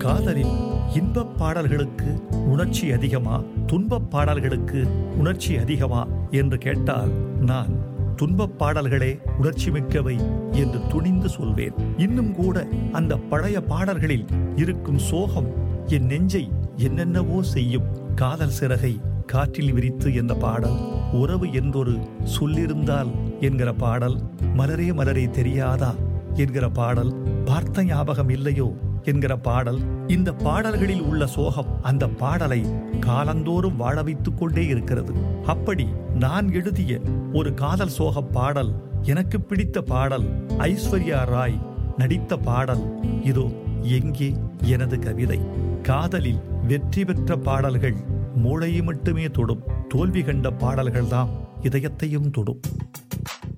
காதலில் இன்பப் பாடல்களுக்கு உணர்ச்சி அதிகமா துன்பப் பாடல்களுக்கு உணர்ச்சி அதிகமா என்று கேட்டால் நான் துன்பப் பாடல்களே உணர்ச்சி மிக்கவை என்று துணிந்து சொல்வேன் இன்னும் கூட அந்த பழைய பாடல்களில் இருக்கும் சோகம் என் நெஞ்சை என்னென்னவோ செய்யும் காதல் சிறகை காற்றில் விரித்து என்ற பாடல் உறவு என்றொரு சொல்லிருந்தால் என்கிற பாடல் மலரே மலரே தெரியாதா என்கிற பாடல் பார்த்த ஞாபகம் இல்லையோ என்கிற பாடல் இந்த பாடல்களில் உள்ள சோகம் அந்த பாடலை காலந்தோறும் வாழ வைத்துக் கொண்டே இருக்கிறது அப்படி நான் எழுதிய ஒரு காதல் சோக பாடல் எனக்கு பிடித்த பாடல் ஐஸ்வர்யா ராய் நடித்த பாடல் இதோ எங்கே எனது கவிதை காதலில் வெற்றி பெற்ற பாடல்கள் மூளையை மட்டுமே தொடும் தோல்வி கண்ட பாடல்கள்தாம் இதயத்தையும் தொடும்